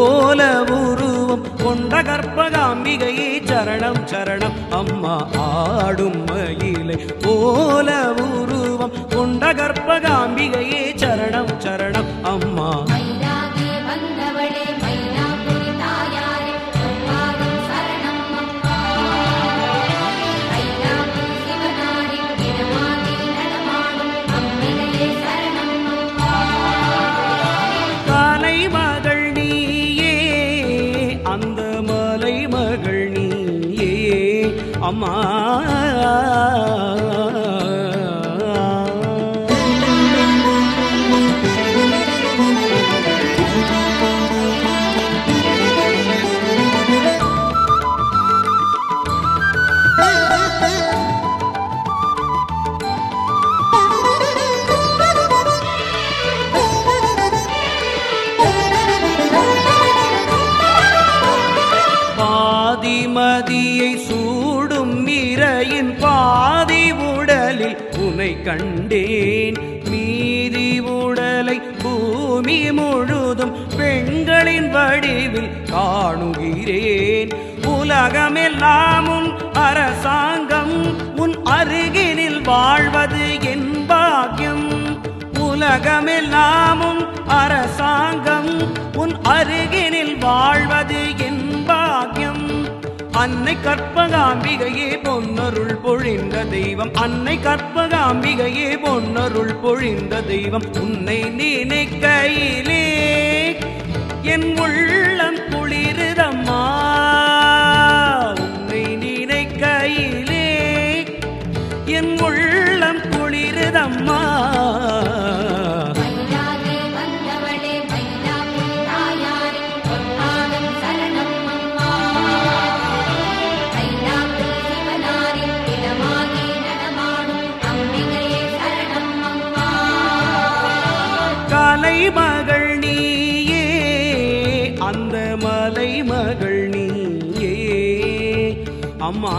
போல உருவம் கொண்ட கற்பகாம்பிகையே சரணம் சரணம் அம்மா ஆடும் மயிலை போல உருவம் கொண்ட கற்பகாம்பிகையே சரணம் சரணம் அம்மா மயிலாகி வந்தவளே மயிலாப்பூரி தாயாரே பொற்பாதம் சரணம் அம்மா மயிலாப்பூர் சிவனாரே இடமாகி நடமாடும் அம்பிகையே சரணம் அம்மா காலை மகள் நீயே அந்த மலை மகள் நீயே அம்மா பாதிமதியை சூடும் இறையின் பாதி உடலில் உனை கண்டேன் மீதி உடலை பூமி முழுதும் பெண்களின் வடிவில் காணுகிறேன் உலகமெல்லாம் உன் அரசாங்கம் உன் அருகினில் வாழ்வது என் பாக்கியம் உலகமெல்லாம் உன் அரசாங்கம் உன் அருகினில் வாழ்வது என் பாக்கியம் அன்னை கற்பகாம்பிகையே பொன்னருள் பொழிந்த தெய்வம் அன்னை கற்பகாம்பிகையே பொன்னருள் பொழிந்த தெய்வம் உன்னை நினைக்கையிலே என் உள்ளம் குளிருதம்மா உன்னை நினைக்கையிலே என் உள்ளம் குளிருதம்மா மயிலாகி வந்தவளே மயிலாப்பூர் தாயாரே பொற்பாதம் சரணம் அம்மா மயிலாப்பூர் சிவனாரே இடமாகி நடமாடும் அம்பிகையே சரணம் அம்மா கலை மகள் நீயே அந்த மலை மகள் நீயே அம்மா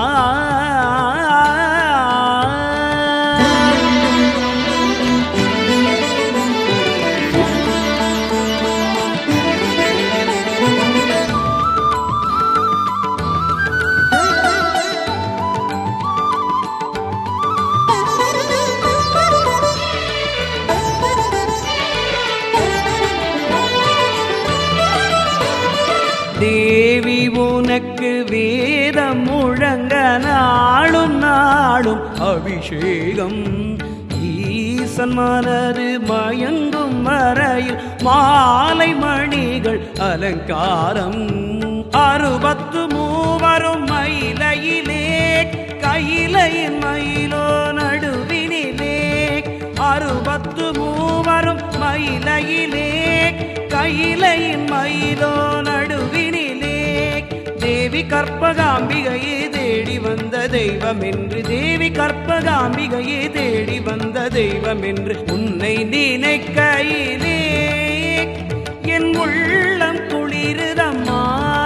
தேவி உனக்கு வேதம் முழங்க நாளும் நாளும் அபிஷேகம் ஈசன் மலரு மயங்கும் மறையில் மாலை மணிகள் அலங்காரம் அறுபத்து மூவரும் மயிலையிலே கையிலையின் மயிலோ நடுவினிலே அறுபத்து மூவரும் மயிலையிலே கையிலையின் மயிலோ நடுவினிலே தேவி கற்பகாம்பிகையே தேடி வந்த தெய்வம் என்று தேவி கற்பகாம்பிகையே தேடி வந்த தெய்வம் என்று உன்னை நினைக்கையிலே என் உள்ளம் குளிருதம்மா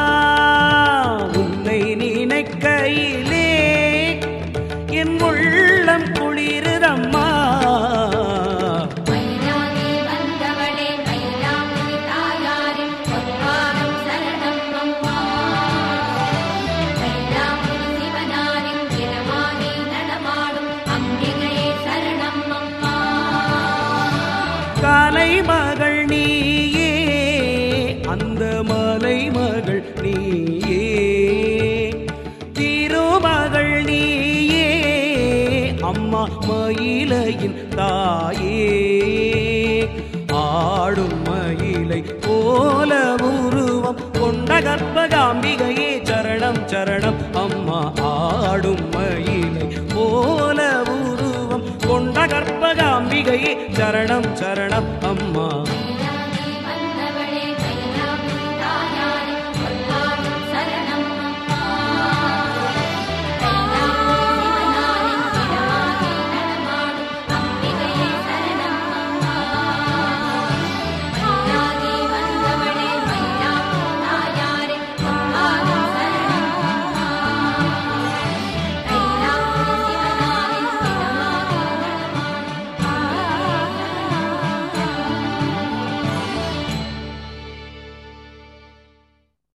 உன்னை நினைக்கையிலே என் உள்ளம் குளிருதம்மா மயிலாகி வந்தவளே மயிலாப்பூரி தாயாரே பொற்பாதம் சரணம் அம்மா மயிலாப்பூர் சிவனாரே இடமாகி நடமாடும் அம்பிகையே சரணம் அம்மா காலை மகள் நீயே அந்த மலை மகள் நீயே திருமகள் நீயே அம்மா மயிலையின் தாயே ஆடும் மயிலை போல உருவம் கொண்ட கற்பகாம்பிகையே சரணம் சரணம் அம்மா ஆடும் மயிலை போல உருவம் கொண்ட கற்பகாம்பிகையே சரணம் சரணம் அம்மா